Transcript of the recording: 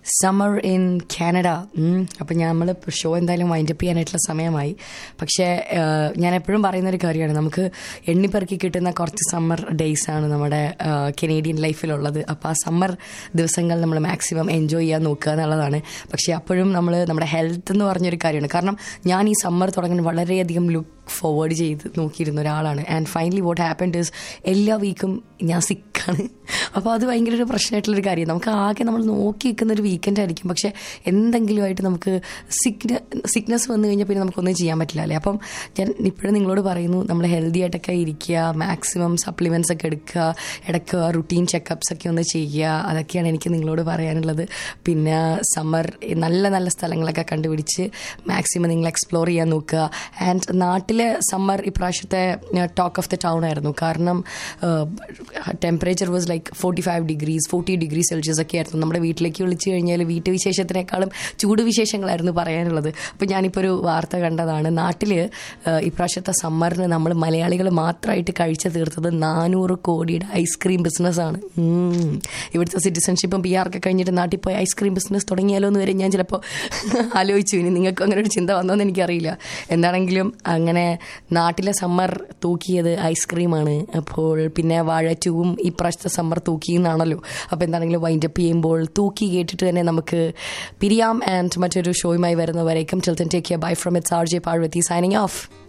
summer in Canada അപ്പം നമ്മൾ show എന്തായാലും വൈൻഡപ്പ് ചെയ്യാനായിട്ടുള്ള സമയമായി പക്ഷേ ഏഹ്, ഞാൻ എപ്പോഴും പറയുന്നൊരു കാര്യമാണ് നമുക്ക് എണ്ണിപ്പെറുക്കി കിട്ടുന്ന കുറച്ച് സമ്മർ ഡേയ്സ് ആണ് നമ്മുടെ കനേഡിയൻ ലൈഫിലുള്ളത് അപ്പോൾ ആ സമ്മർ ദിവസങ്ങൾ നമ്മൾ മാക്സിമം എൻജോയ് ചെയ്യാൻ നോക്കുക എന്നുള്ളതാണ് പക്ഷേ അപ്പോഴും നമ്മൾ നമ്മുടെ ഹെൽത്ത് എന്ന് പറഞ്ഞൊരു കാര്യമാണ് കാരണം ഞാൻ ഈ സമ്മർ തുടങ്ങാൻ വളരെയധികം ലുക്ക് ഫോർവേഡ് ചെയ്ത് നോക്കിയിരുന്ന ഒരാളാണ് and finally what happened is എല്ലാ വീക്കും ഞാൻ സിക്കാണ് അപ്പോൾ അത് ഭയങ്കര ഒരു പ്രശ്നമായിട്ടുള്ളൊരു കാര്യം നമുക്ക് ആകെ നമ്മൾ നോക്കി നിൽക്കുന്ന ഒരു വീക്കെൻഡ് ആയിരിക്കും പക്ഷേ എന്തെങ്കിലുമായിട്ട് നമുക്ക് സിക്ന സിക്നസ് വന്നു കഴിഞ്ഞാൽ പിന്നെ നമുക്കൊന്നും ചെയ്യാൻ പറ്റില്ല അല്ലേ അപ്പം ഞാൻ ഇപ്പോഴും നിങ്ങളോട് പറയുന്നു നമ്മൾ ഹെൽത്തി ആയിട്ടൊക്കെ ഇരിക്കുക മാക്സിമം സപ്ലിമെൻറ്റ്സ് ഒക്കെ എടുക്കുക ഇടയ്ക്ക് റുട്ടീൻ ചെക്കപ്സ് ഒക്കെ ഒന്ന് ചെയ്യുക അതൊക്കെയാണ് എനിക്ക് നിങ്ങളോട് പറയാനുള്ളത് പിന്നെ സമ്മർ നല്ല നല്ല സ്ഥലങ്ങളൊക്കെ കണ്ടുപിടിച്ച് മാക്സിമം നിങ്ങൾ എക്സ്പ്ലോർ ചെയ്യാൻ നോക്കുക ആൻഡ് നാട്ടിലെ സമ്മർ ഇപ്രാവശ്യത്തെ ടോക്ക് ഓഫ് ദ ടൗൺ ആയിരുന്നു കാരണം temperature was like forty five degrees forty degree Celsius ഒക്കെ ആയിരുന്നു നമ്മുടെ വീട്ടിലേക്ക് വിളിച്ചു കഴിഞ്ഞാൽ വീട്ടുവിശേഷത്തിനേക്കാളും ചൂട് വിശേഷങ്ങളായിരുന്നു പറയാനുള്ളത് അപ്പോൾ ഞാനിപ്പോൾ ഒരു വാർത്ത കണ്ടതാണ് നാട്ടിൽ ഇപ്രാവശ്യത്തെ സമ്മറിന് നമ്മൾ മലയാളികൾ മാത്രമായിട്ട് കഴിച്ചു തീർത്തത് നാനൂറ് കോടിയുടെ ഐസ്ക്രീം ബിസിനസ്സാണ് ഇവിടുത്തെ സിറ്റിസൺഷിപ്പും പി ആർ ഒക്കെ കഴിഞ്ഞിട്ട് നാട്ടിൽ പോയി ഐസ്ക്രീം ബിസിനസ് തുടങ്ങിയാലോ എന്ന് വരെ ഞാൻ ചിലപ്പോൾ ആലോചിച്ചു ഇനി നിങ്ങൾക്ക് അങ്ങനെ ഒരു ചിന്ത വന്നോന്ന് എനിക്കറിയില്ല എന്താണെങ്കിലും അങ്ങനെ നാട്ടിലെ സമ്മർ തൂക്കിയത് ഐസ്ക്രീമാണ് അപ്പോൾ പിന്നെ വാഴ ടൂവും ഈ പ്രാവശ്യത്തെ സമ്മർ തൂക്കി എന്നാണല്ലോ അപ്പോൾ എന്താണെങ്കിലും വൈൻഡപ്പ് ചെയ്യുമ്പോൾ തൂക്കി കേട്ടിട്ട് തന്നെ നമുക്ക് പിരിയാം ആൻഡ് മറ്റൊരു ഷോയുമായി വരുന്നവരേക്കും till then take bye from it's R J Parvathy signing of